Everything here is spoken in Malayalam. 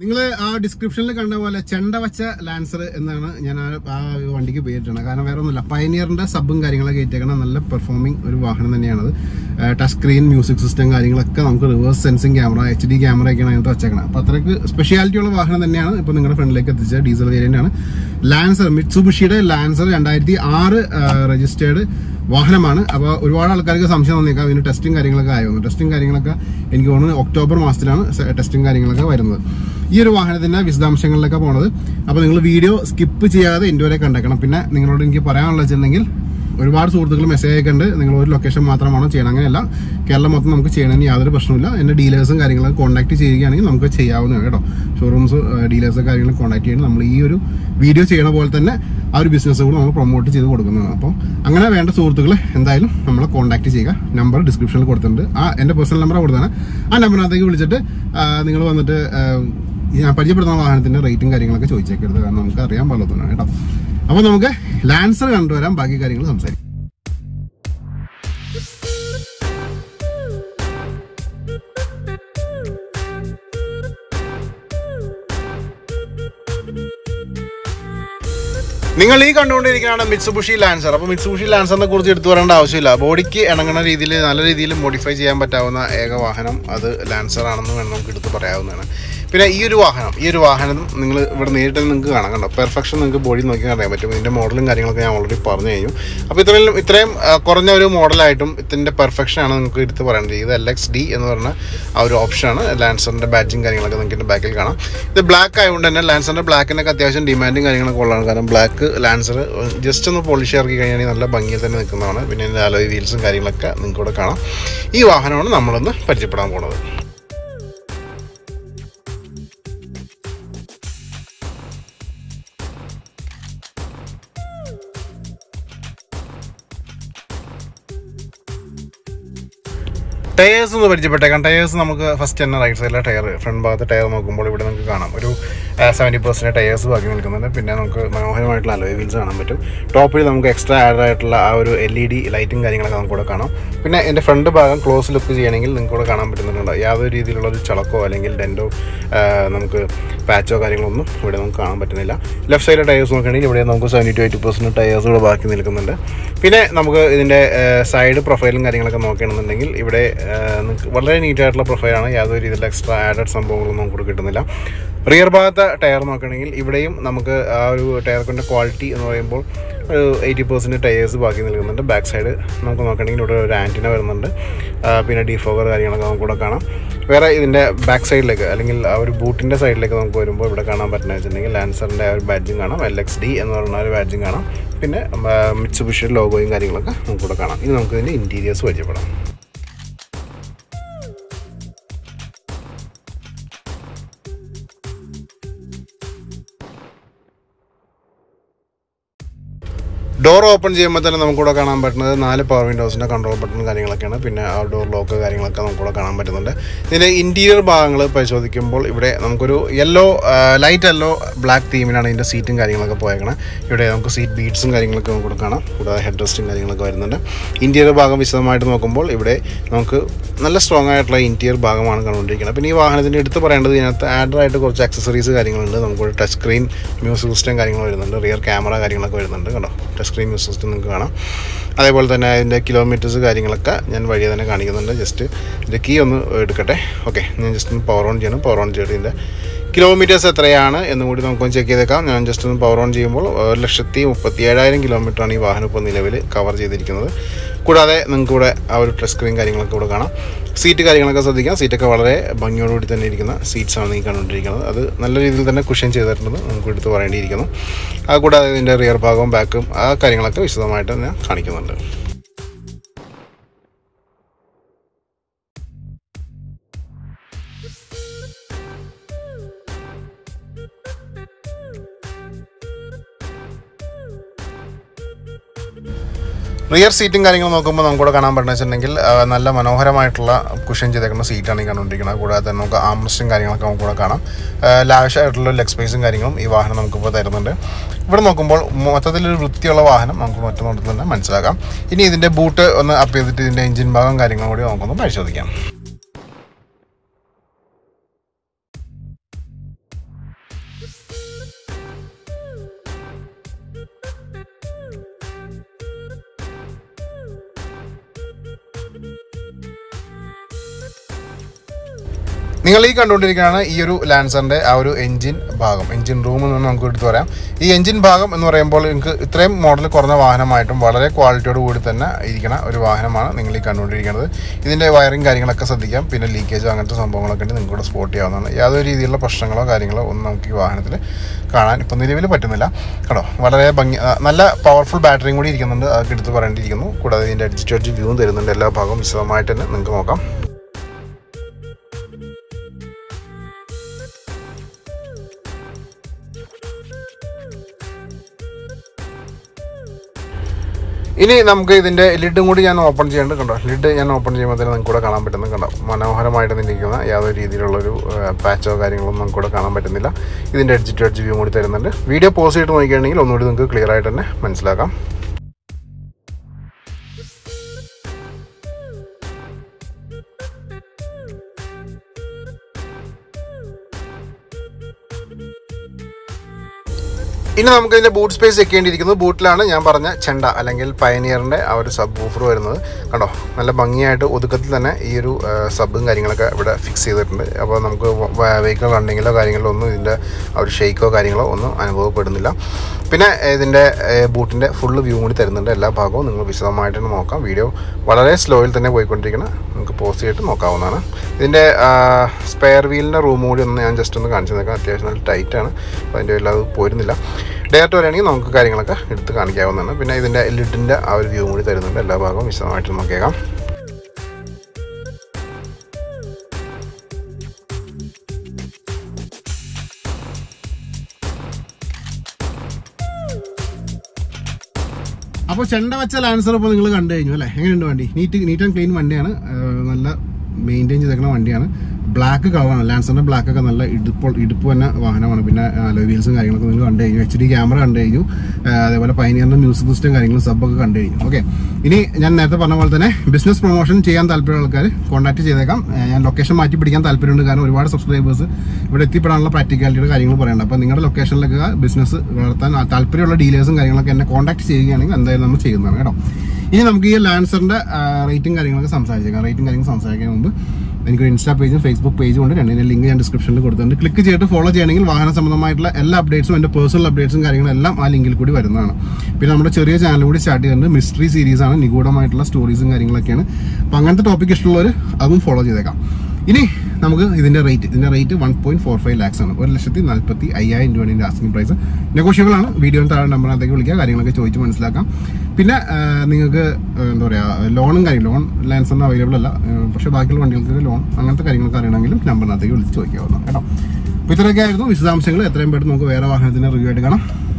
നിങ്ങൾ ആ ഡിസ്ക്രിപ്ഷനിൽ കണ്ട പോലെ ചെണ്ട വച്ച ലാൻസർ എന്നാണ് ഞാൻ ആ ആ വണ്ടിക്ക് പേരിട്ടത് കാരണം വേറെ ഒന്നുമില്ല പയനിയറിന്റെ സബും കാര്യങ്ങളൊക്കെ കയറ്റേക്കണ നല്ല പെർഫോമിംഗ് ഒരു വാഹനം തന്നെയാണത് ടച്ച് സ്ക്രീൻ മ്യൂസിക് സിസ്റ്റം കാര്യങ്ങളൊക്കെ നമുക്ക് reverse sensing camera H D camera ഒക്കെയാണ് അതിനകത്ത് വെച്ചേക്കണം അപ്പോൾ അത്രയ്ക്ക് സ്പെഷ്യാലിറ്റി ഉള്ള വാഹനം തന്നെയാണ് ഇപ്പോൾ നിങ്ങളുടെ ഫ്രണ്ടിലേക്ക് എത്തിച്ച ഡീസൽ വേരിയന്റ് ആണ് ലാൻസർ മിറ്റ്സുബിഷിയുടെ ലാൻസർ രണ്ടായിരത്തി ആറ് രജിസ്റ്റേർഡ് വാഹനമാണ് അപ്പോൾ ഒരുപാട് ആൾക്കാർക്ക് സംശയം തോന്നിയേക്കാം അതിന് ടെസ്റ്റും കാര്യങ്ങളൊക്കെ ആയിരുന്നു ടെസ്റ്റും കാര്യങ്ങളൊക്കെ എനിക്ക് തോന്നുന്നു ഒക്ടോബർ മാസത്തിലാണ് ടെസ്റ്റും കാര്യങ്ങളൊക്കെ വരുന്നത് ഈ ഒരു വാഹനത്തിന്റെ വിശദാംശങ്ങളിലൊക്കെ പോണത് അപ്പോൾ നിങ്ങൾ വീഡിയോ സ്കിപ്പ് ചെയ്യാതെ എൻ്റെ വരെ കണ്ടേക്കണം പിന്നെ നിങ്ങളോട് എനിക്ക് പറയാനുള്ള വെച്ചിട്ടുണ്ടെങ്കിൽ ഒരുപാട് സുഹൃത്തുക്കൾ മെസ്സേജ് അയക്കുന്നുണ്ട് നിങ്ങൾ ഒരു ലൊക്കേഷൻ മാത്രമാണോ ചെയ്യണം അങ്ങനെയല്ല കേരളം മൊത്തം നമുക്ക് ചെയ്യണമെന്ന് യാതൊരു പ്രശ്നമില്ല എൻ്റെ ഡീലേഴ്സും കാര്യങ്ങളൊക്കെ കോൺടാക്ട് ചെയ്യുകയാണെങ്കിൽ നമുക്ക് ചെയ്യാവുന്നതാണ് കേട്ടോ ഷോറൂംസ് ഡീലേഴ്സ് കാര്യങ്ങളും കോൺടാക്ട് ചെയ്യണം നമ്മൾ ഈ ഒരു വീഡിയോ ചെയ്യണ പോലെ തന്നെ ആ ഒരു ബിസിനസ് കൂടെ നമ്മൾ പ്രൊമോട്ട് ചെയ്ത് കൊടുക്കുന്നതാണ് അപ്പോൾ അങ്ങനെ വേണ്ട സുഹൃത്തുക്കൾ എന്തായാലും നമ്മളെ കോൺടാക്ട് ചെയ്യുക നമ്പർ ഡിസ്ക്രിപ്ഷനിൽ കൊടുത്തിട്ടുണ്ട് ആ എൻ്റെ പേഴ്സണൽ നമ്പർ കൊടുത്താണ് ആ നമ്പറിനകത്തേക്ക് വിളിച്ചിട്ട് നിങ്ങൾ വന്നിട്ട് ആ, ഞാൻ പരിചയപ്പെടുത്തുന്ന വാഹനത്തിന്റെ റേറ്റും കാര്യങ്ങളൊക്കെ ചോദിച്ചേക്കരുത് കാരണം നമുക്ക് അറിയാൻ പാടില്ലാത്തതാണ് കേട്ടോ അപ്പോൾ നമുക്ക് ലാൻസർ കണ്ടുവരാം ബാക്കി കാര്യങ്ങൾ സംസാരിക്കാം നിങ്ങൾ ഈ കണ്ടുകൊണ്ടിരിക്കുകയാണ് മിറ്റ്സുബുഷി ലാൻസർ അപ്പോൾ മിറ്റ്സുബുഷി ലാൻസറിനെ കുറിച്ച് എടുത്തു പറയേണ്ട ആവശ്യമില്ല ബോഡിക്ക് ഇണങ്ങുന്ന രീതിയിൽ നല്ല രീതിയിൽ മോഡിഫൈ ചെയ്യാൻ പറ്റാവുന്ന ഏക വാഹനം അത് ലാൻസർ ആണെന്ന് വേണം നമുക്ക് എടുത്ത് പറയാവുന്നതാണ് പിന്നെ ഈ ഒരു വാഹനം ഈ ഒരു വാഹനം നിങ്ങൾ ഇവിടെ നേരിട്ട് നിങ്ങൾക്ക് കാണാം കണ്ടോ പെർഫെക്ഷൻ നിങ്ങൾക്ക് ബോഡി നോക്കി അറിയാൻ പറ്റും ഇതിൻ്റെ മോഡലും കാര്യങ്ങളൊക്കെ ഞാൻ ഓൾറെഡി പറഞ്ഞു കഴിഞ്ഞു അപ്പോൾ ഇത്രയും ഇത്രയും ആ, കുറഞ്ഞ ഒരു മോഡലായിട്ടും ഇതിൻ്റെ പെർഫെക്ഷനാണ് നിങ്ങൾക്ക് എടുത്ത് പറയേണ്ടത് ഇത് എൽ എക്സ് ഡി എന്ന് പറഞ്ഞ ആ ഒരു ഓപ്ഷനാണ് ലാൻസറിൻ്റെ ബാഡ്ജിങ് കാര്യങ്ങളൊക്കെ നിങ്ങൾക്ക് ഇതിൻ്റെ ബാക്കിൽ കാണാം ഇത് ബ്ലാക്ക് ആയതുകൊണ്ട് തന്നെ ലാൻസറിൻ്റെ ബ്ലാക്കിനൊക്കെ അത്യാവശ്യം ഡിമാൻഡും കാര്യങ്ങളൊക്കെ ഉള്ളതാണ് കാരണം ബ്ലാക്ക് ലാൻസർ ജസ്റ്റ് ഒന്ന് പോളിഷ് ഇറക്കി കഴിഞ്ഞാൽ നല്ല ഭംഗിയിൽ തന്നെ നിൽക്കുന്നതാണ് പിന്നെ ഇതിൻ്റെ അലോയ് വീൽസും കാര്യങ്ങളൊക്കെ നിങ്ങൾക്ക് ഇവിടെ കാണാം ഈ വാഹനമാണ് നമ്മളൊന്ന് പരിചയപ്പെടാൻ പോകുന്നത് ടയേഴ്സ് ഒന്ന് പരിചയപ്പെട്ടേക്കാം ടയേഴ്സ് നമുക്ക് ഫസ്റ്റ് തന്നെ റൈറ്റ് സൈഡിലെ ടയർ ഫ്രണ്ട് ഭാഗത്തെ ടയർ നോക്കുമ്പോൾ ഇവിടെ നിങ്ങൾക്ക് കാണാം ഒരു സെവൻറ്റി പെർസെൻറ്റ് ടയേഴ്സ് ബാക്കി നിൽക്കുന്നുണ്ട് പിന്നെ നമുക്ക് മനോഹരമായിട്ടുള്ള അലോയ് വീൽസ് കാണാൻ പറ്റും ടോപ്പിൽ നമുക്ക് എക്സ്ട്രാ ആഡ് ആയിട്ടുള്ള ആ ഒരു എൽ ഇ ഡി ലൈറ്റും കാര്യങ്ങളൊക്കെ നമുക്ക് ഇവിടെ കാണാം പിന്നെ എൻ്റെ ഫ്രണ്ട് ഭാഗം ക്ലോസ് ലുക്ക് ചെയ്യണമെങ്കിൽ നിങ്ങൾക്ക് ഇവിടെ കാണാൻ പറ്റുന്നുണ്ട് യാതൊരു രീതിയിലുള്ള ഒരു ചളക്കോ അല്ലെങ്കിൽ ഡെൻറ്റോ നമുക്ക് പാച്ചോ കാര്യങ്ങളൊന്നും ഇവിടെ നമുക്ക് കാണാൻ പറ്റുന്നില്ല ലെഫ്റ്റ് സൈഡിലെ ടയേഴ്സ് നോക്കുകയാണെങ്കിൽ ഇവിടെ നമുക്ക് seventy to eighty percent tyres ഇവിടെ ബാക്കി നിൽക്കുന്നുണ്ട് പിന്നെ നമുക്ക് ഇതിൻ്റെ സൈഡ് പ്രൊഫൈലും കാര്യങ്ങളൊക്കെ നോക്കുകയാണെന്നുണ്ടെങ്കിൽ ഇവിടെ ആ, നിങ്ങൾക്ക് വളരെ നീറ്റായിട്ടുള്ള പ്രൊഫൈലാണ് യാതൊരു രീതിയിലുള്ള എക്സ്ട്രാ ആഡഡ് സംഭവങ്ങളൊന്നും നമുക്ക് ഇവിടെ കിട്ടുന്നില്ല റിയർ ഭാഗത്തെ ടയർ നോക്കുകയാണെങ്കിൽ ഇവിടെയും നമുക്ക് ആ ഒരു ടയറിൻ്റെ ക്വാളിറ്റി എന്ന് പറയുമ്പോൾ ഒരു എയ്റ്റി പെർസെൻറ്റ് ടയേഴ്സ് ബാക്കി നിൽക്കുന്നുണ്ട് ബാക്ക് സൈഡ് നമുക്ക് നോക്കുകയാണെങ്കിൽ ഇവിടെ ഒരു ആൻറ്റിന വരുന്നുണ്ട് ആ, പിന്നെ ഡിഫോഗർ കാര്യങ്ങളൊക്കെ നമുക്ക് ഇവിടെ കാണാം വേറെ ഇതിൻ്റെ ബാക്ക് സൈഡിലേക്ക് അല്ലെങ്കിൽ ആ ഒരു ബൂട്ടിൻ്റെ സൈഡിലേക്ക് നമുക്ക് വരുമ്പോൾ ഇവിടെ കാണാൻ പറ്റുന്നത് വെച്ചിട്ടുണ്ടെങ്കിൽ ലാൻസറിൻ്റെ ആ ഒരു ബാഡ്ജിങ് കാണാം എൽ എക്സ് ഡി എന്ന് പറയുന്ന ഒരു ബാഡ്ജിങ് കാണാം പിന്നെ മിറ്റ്സുബിഷി ലോഗോയും കാര്യങ്ങളൊക്കെ നമുക്ക് ഇവിടെ കാണാം ഇനി നമുക്ക് ഇതിൻ്റെ ഇൻറ്റീരിയേഴ്സ് പരിചയപ്പെടാം ഡോർ ഓപ്പൺ ചെയ്യുമ്പോൾ തന്നെ നമുക്കിവിടെ കാണാൻ പറ്റുന്നത് നാല് പവർ വിൻഡോസിൻ്റെ കൺട്രോൾ ബട്ടൺ കാര്യങ്ങളൊക്കെയാണ് പിന്നെ ആ ഡോർ ലോക്ക് കാര്യങ്ങളൊക്കെ നമുക്കിവിടെ കാണാൻ പറ്റുന്നുണ്ട് ഇതിൻ്റെ ഇൻറ്റീരിയർ ഭാഗങ്ങൾ പരിശോധിക്കുമ്പോൾ ഇവിടെ നമുക്കൊരു യെല്ലോ ലൈറ്റ് യെല്ലോ ബ്ലാക്ക് തീമിനാണ് ഇതിൻ്റെ സീറ്റും കാര്യങ്ങളൊക്കെ പോയേക്കണത് ഇവിടെ നമുക്ക് സീറ്റ് ബീഡ്സും കാര്യങ്ങളൊക്കെ നമുക്കിവിടെ കാണാം കൂടാതെ ഹെഡ് റെസ്റ്റും കാര്യങ്ങളൊക്കെ വരുന്നുണ്ട് ഇൻറ്റീരിയർ ഭാഗം വിശദമായിട്ട് നോക്കുമ്പോൾ ഇവിടെ നമുക്ക് നല്ല സ്ട്രോങ് ആയിട്ടുള്ള ഇൻറ്റീരിയർ ഭാഗമാണ് കണ്ടുകൊണ്ടിരിക്കുന്നത് പിന്നെ ഈ വാഹനത്തിൻ്റെ എടുത്ത് പറയേണ്ടത് ഇതിനകത്ത് ആഡറായിട്ട് കുറച്ച് ആക്സസറീസ് കാര്യങ്ങളുണ്ട് നമുക്കൊരു ടച്ച് സ്ക്രീൻ മ്യൂസിക് സിസ്റ്റം കാര്യങ്ങൾ വരുന്നുണ്ട് റിയർ ക്യാമറ കാര്യങ്ങളൊക്കെ വരുന്നുണ്ട് കണ്ടോ ടച്ച് സ്ക്രീൻ മ്യൂസിക് സിസ്റ്റം നിങ്ങൾക്ക് കാണാം അതേപോലെ തന്നെ അതിൻ്റെ കിലോമീറ്റേഴ്സ് കാര്യങ്ങളൊക്കെ ഞാൻ വഴിയെ തന്നെ കാണിക്കുന്നുണ്ട് ജസ്റ്റ് ഇതിൻ്റെ കീ ഒന്ന് എടുക്കട്ടെ ഓക്കെ ഞാൻ ജസ്റ്റ് ഒന്ന് പവർ ഓൺ ചെയ്യണം പവർ ഓൺ ചെയ്തിട്ട് ഇതിൻ്റെ കിലോമീറ്റേഴ്സ് എത്രയാണ് എന്നും കൂടി നമുക്കൊന്ന് ചെക്ക് ചെയ്തേക്കാം ഞാൻ ജസ്റ്റ് ഒന്ന് പവർ ഓൺ ചെയ്യുമ്പോൾ ഒരു ലക്ഷത്തി മുപ്പത്തി ഏഴായിരം കിലോമീറ്ററാണ് ഈ വാഹനം ഇപ്പോൾ നിലവിൽ കവർ ചെയ്തിരിക്കുന്നത് കൂടാതെ നിങ്ങൾക്ക് ഇവിടെ ആ ഒരു ടച്ച് സ്ക്രീൻ കാര്യങ്ങളൊക്കെ ഇവിടെ കാണാം സീറ്റ് കാര്യങ്ങളൊക്കെ ശ്രദ്ധിക്കാം സീറ്റൊക്കെ വളരെ ഭംഗിയോടുകൂടി തന്നെ ഇരിക്കുന്ന സീറ്റ്സാണ് ഈ കണ്ടുകൊണ്ടിരിക്കുന്നത് അത് നല്ല രീതിയിൽ തന്നെ കുഷൻ ചെയ്തിട്ടുണ്ടെന്ന് നമുക്ക് എടുത്ത് പറയേണ്ടിയിരിക്കുന്നു ആ കൂടാതെ ഇതിൻ്റെ റിയർ ഭാഗവും ബാക്കും ആ കാര്യങ്ങളൊക്കെ വിശദമായിട്ട് ഞാൻ കാണിക്കുന്നുണ്ട് റിയർ സീറ്റും കാര്യങ്ങളും നോക്കുമ്പോൾ നമുക്കിവിടെ കാണാൻ പറ്റുന്ന വെച്ചിട്ടുണ്ടെങ്കിൽ ആ, നല്ല മനോഹരമായിട്ടുള്ള കുഷൻ ചെയ്തേക്കുന്ന സീറ്റാണ് ഈ കണ്ടുകൊണ്ടിരിക്കുന്നത് കൂടാതെ തന്നെ നമുക്ക് ആംറസ്റ്റും കാര്യങ്ങളൊക്കെ നമുക്കിവിടെ കാണാം ലാവിഷായിട്ടുള്ള ലെഗ് സ്പേസും കാര്യങ്ങളും ഈ വാഹനം നമുക്കിപ്പോൾ തരുന്നുണ്ട് ഇവിടെ നോക്കുമ്പോൾ മൊത്തത്തിലൊരു വൃത്തിയുള്ള വാഹനം നമുക്ക് മറ്റു നോട്ടത്തിൽ തന്നെ മനസ്സിലാക്കാം ഇനി ഇതിൻ്റെ ബൂട്ട് ഒന്ന് അപ്പ് ചെയ്തിട്ട് ഇതിൻ്റെ എഞ്ചിൻ ഭാഗം കാര്യങ്ങളും കൂടി നമുക്കൊന്ന് പരിശോധിക്കാം നിങ്ങൾ ഈ കണ്ടുകൊണ്ടിരിക്കുകയാണ് ഈ ഒരു ലാൻസറിന്റെ ആ ഒരു എഞ്ചിൻ ഭാഗം എഞ്ചിൻ റൂം എന്ന് നമുക്ക് എടുത്ത് പറയാം ഈ എഞ്ചിൻ ഭാഗം എന്ന് പറയുമ്പോൾ നിങ്ങൾക്ക് ഇത്രയും മോഡൽ കുറഞ്ഞ വാഹനമായിട്ടും വളരെ ക്വാളിറ്റിയോട് കൂടി തന്നെ ഇരിക്കുന്ന ഒരു വാഹനമാണ് നിങ്ങൾ ഈ കണ്ടുകൊണ്ടിരിക്കുന്നത് ഇതിന്റെ വയറിങ് കാര്യങ്ങളൊക്കെ ശ്രദ്ധിക്കാം പിന്നെ ലീക്കേജോ അങ്ങനത്തെ സംഭവങ്ങളൊക്കെ ഉണ്ട് നിങ്ങൾക്ക് ഇവിടെ സ്പോട്ട് ചെയ്യാവുന്നതാണ് യാതൊരു രീതിയിലുള്ള പ്രശ്നങ്ങളോ കാര്യങ്ങളോ ഒന്നും നമുക്ക് ഈ വാഹനത്തിൽ കാണാൻ ഇപ്പം നിലവിൽ പറ്റുന്നില്ല കേട്ടോ വളരെ ഭംഗി ആ, നല്ല പവർഫുൾ ബാറ്ററിയും കൂടി ഇരിക്കുന്നുണ്ട് അതൊക്കെ എടുത്ത് പറയേണ്ടിയിരിക്കുന്നു കൂടാതെ ഇതിൻ്റെ അടിച്ച് ടച്ച് വ്യൂവും തരുന്നുണ്ട് എല്ലാ ഭാഗവും വിശദമായിട്ട് തന്നെ നിങ്ങൾക്ക് നോക്കാം ഇനി നമുക്ക് ഇതിന്റെ ലിഡും കൂടി ഞാൻ ഓപ്പൺ ചെയ്യേണ്ടത് കണ്ടോ ലിഡ് ഞാൻ ഓപ്പൺ ചെയ്യുമ്പോൾ തന്നെ നിങ്ങൾക്ക് കൂടെ കാണാൻ പറ്റുന്നത് കണ്ടോ മനോഹരമായിട്ട് നിന്നിരിക്കുന്ന യാതൊരു രീതിയിലുള്ളൊരു പാച്ചോ കാര്യങ്ങളൊന്നും നമുക്ക് കൂടെ കാണാൻ പറ്റുന്നില്ല ഇതിന്റെ എഡ്ജ് ടു എഡ്ജ് വ്യൂ കൂടി തരുന്നുണ്ട് വീഡിയോ പോസ് ചെയ്തിട്ട് നോക്കുകയാണെങ്കിൽ ഒന്നുകൂടി നിങ്ങൾക്ക് ക്ലിയർ ആയിട്ട് തന്നെ മനസ്സിലാക്കാം ഇനി നമുക്ക് ഇതിന്റെ ബൂട്ട് സ്പേസ് വെക്കേണ്ടിയിരിക്കുന്നത് ബൂട്ടിലാണ് ഞാൻ പറഞ്ഞ ചെണ്ട അല്ലെങ്കിൽ പയനിയറിന്റെ ആ ഒരു സബ് വൂഫർ വരുന്നത് കണ്ടോ നല്ല ഭംഗിയായിട്ട് ഒതുക്കത്തിൽ തന്നെ ഈ ഒരു സബും കാര്യങ്ങളൊക്കെ ഇവിടെ ഫിക്സ് ചെയ്തിട്ടുണ്ട് അപ്പോൾ നമുക്ക് വെഹിക്കിൾ റണ്ണിങ്ങിലോ കാര്യങ്ങളിലോ ഒന്നും ഇതിൻ്റെ ആ ഒരു ഷെയ്ക്കോ കാര്യങ്ങളോ ഒന്നും അനുഭവപ്പെടുന്നില്ല പിന്നെ ഇതിൻ്റെ ബൂട്ടിൻ്റെ ഫുള്ള് വ്യൂ കൂടി തരുന്നുണ്ട് എല്ലാ ഭാഗവും നിങ്ങൾ വിശദമായിട്ട് തന്നെ നോക്കാം വീഡിയോ വളരെ സ്ലോയിൽ തന്നെ പോയിക്കൊണ്ടിരിക്കണം നമുക്ക് പോസ്റ്റ് ചെയ്തിട്ട് നോക്കാവുന്നതാണ് ഇതിൻ്റെ സ്പെയർ വീലിൻ്റെ റൂം കൂടി ഒന്ന് ഞാൻ ജസ്റ്റ് ഒന്ന് കാണിച്ചു തന്നേക്കാം അത്യാവശ്യം നല്ല ടൈറ്റാണ് അപ്പോൾ അതിൻ്റെ എല്ലാം അത് പോരുന്നില്ല ഡയറക്റ്റ് വരികയാണെങ്കിൽ നമുക്ക് കാര്യങ്ങളൊക്കെ എടുത്ത് കാണിക്കാവുന്നതാണ് പിന്നെ ഇതിൻ്റെ ലിഡിൻ്റെ ആ ഒരു വ്യൂ കൂടി തരുന്നുണ്ട് എല്ലാ ഭാഗവും വിശദമായിട്ട് നോക്കിയേക്കാം അപ്പോൾ ചെണ്ട വെച്ച ലാൻസർ ഇപ്പോൾ നിങ്ങൾ കണ്ടു കഴിഞ്ഞു അല്ലേ എങ്ങനെയുണ്ട് വണ്ടി നീറ്റ് നീറ്റ് ആൻഡ് ക്ലീൻ വണ്ടിയാണ് ഏഹ് നല്ല മെയിൻറ്റെയിൻ ചെയ്തേക്കുന്ന വണ്ടിയാണ് ബ്ലാക്ക് കളറാണ് ലാൻസറിന്റെ ബ്ലാക്ക് ഒക്കെ നല്ല ഇടുപ്പ് ഇടുപ്പ് തന്നെ വാഹനമാണ് പിന്നെ അലോയ് വീൽസും കാര്യങ്ങളൊക്കെ നിങ്ങൾ കണ്ടു കഴിഞ്ഞു എച്ച് ഡി ക്യാമറ കണ്ടു കഴിഞ്ഞു ഏഹ് അതേപോലെ പൈനിയറിന്റെ മ്യൂസിക് സിസ്റ്റം കാര്യങ്ങളും സബൊക്കെ കണ്ടു കഴിഞ്ഞു ഓക്കെ ഇനി ഞാൻ നേരത്തെ പറഞ്ഞ പോലെ തന്നെ ബിസിനസ് പ്രൊമോഷൻ ചെയ്യാൻ താല്പര്യമുള്ള ആൾക്കാർ കോൺടാക്ട് ചെയ്തേക്കാം ഏഹ് ഞാൻ ലൊക്കേഷൻ മാറ്റി പിടിക്കാൻ താല്പര്യമുണ്ട് കാരണം ഒരുപാട് സബ്സ്ക്രൈബേഴ്സ് ഇവിടെ എത്തിപ്പെടാനുള്ള പ്രാക്ടിക്കാലിറ്റിയുടെ കാര്യങ്ങൾ പറയണ്ട അപ്പോൾ നിങ്ങളുടെ ലൊക്കേഷനിലൊക്കെ ബിസിനസ് വളർത്താൻ താല്പര്യമുള്ള ഡീലേഴ്സും കാര്യങ്ങളൊക്കെ എന്നെ കോൺടാക്ട് ചെയ്യുകയാണെങ്കിൽ എന്തായാലും നമ്മൾ ചെയ്യുന്നതാണ് കേട്ടോ ഇനി നമുക്ക് ഈ ലാൻസറിന്റെ റേറ്റും കാര്യങ്ങളൊക്കെ സംസാരിച്ചേക്കാം റേറ്റും കാര്യങ്ങൾ സംസാരിക്കാൻ മുമ്പ് എനിക്കൊരു ഇൻസ്റ്റാ പേജും ഫേസ്ബുക്ക് പേജും ഉണ്ട് രണ്ടിന്റെ ലിങ്ക് ഞാൻ ഡിസ്ക്രിപ്ഷനിൽ കൊടുത്തിട്ടുണ്ട് ക്ലിക്ക് ചെയ്തിട്ട് ഫോളോ ചെയ്യണമെങ്കിൽ വാഹന സംബന്ധമായിട്ടുള്ള എല്ലാ അപ്ഡേറ്റ്സും എൻ്റെ പേഴ്സണൽ അപ്ഡേറ്റ്സും കാര്യങ്ങളും എല്ലാം ആ ലിങ്കിൽ കൂടി വരുന്നതാണ് പിന്നെ നമ്മുടെ ചെറിയ ചാനൽ കൂടി സ്റ്റാർട്ട് ചെയ്യുന്നുണ്ട് മിസ്റ്ററി സീരീസ് ആണ് നിഗൂഢമായിട്ടുള്ള സ്റ്റോറീസും കാര്യങ്ങളൊക്കെയാണ് അപ്പം അങ്ങനത്തെ ടോപ്പിക് ഇഷ്ടമുള്ളവർ അതും ഫോളോ ചെയ്തേക്കാം ഇനി നമുക്ക് ഇതിന്റെ റേറ്റ് ഇതിന്റെ rate one point four five lakhs ആണ് ഒരു ലക്ഷത്തി നാൽപ്പത്തി അയ്യായിരം രൂപയാണ് ഇതിന്റെ ആസ്കിംഗ് പ്രൈസ് നെഗോഷ്യബിൾ ആണ് വീഡിയോ താഴെ നമ്പറിനകത്തേക്ക് വിളിക്കുക കാര്യങ്ങളൊക്കെ ചോദിച്ച് മനസ്സിലാക്കാം പിന്നെ ആ, നിങ്ങൾക്ക് ആ, എന്താ പറയുക ലോണും കാര്യം ലോൺ ലാൻസ് ഒന്നും അവൈലബിൾ അല്ല ആ, പക്ഷേ ബാക്കിയുള്ള വണ്ടികൾക്ക് ലോൺ അങ്ങനത്തെ കാര്യങ്ങളൊക്കെ അറിയണമെങ്കിലും നമ്പറിനകത്തേക്ക് വിളിച്ച് ചോദിക്കാവുന്നതാണ് കേട്ടോ അപ്പോൾ ഇത്രയൊക്കെ ആയിരുന്നു വിശദാംശങ്ങൾ എത്രയും പെട്ടെന്ന് നമുക്ക് വേറെ വാഹനത്തിന് റിവ്യൂ എടുക്കണം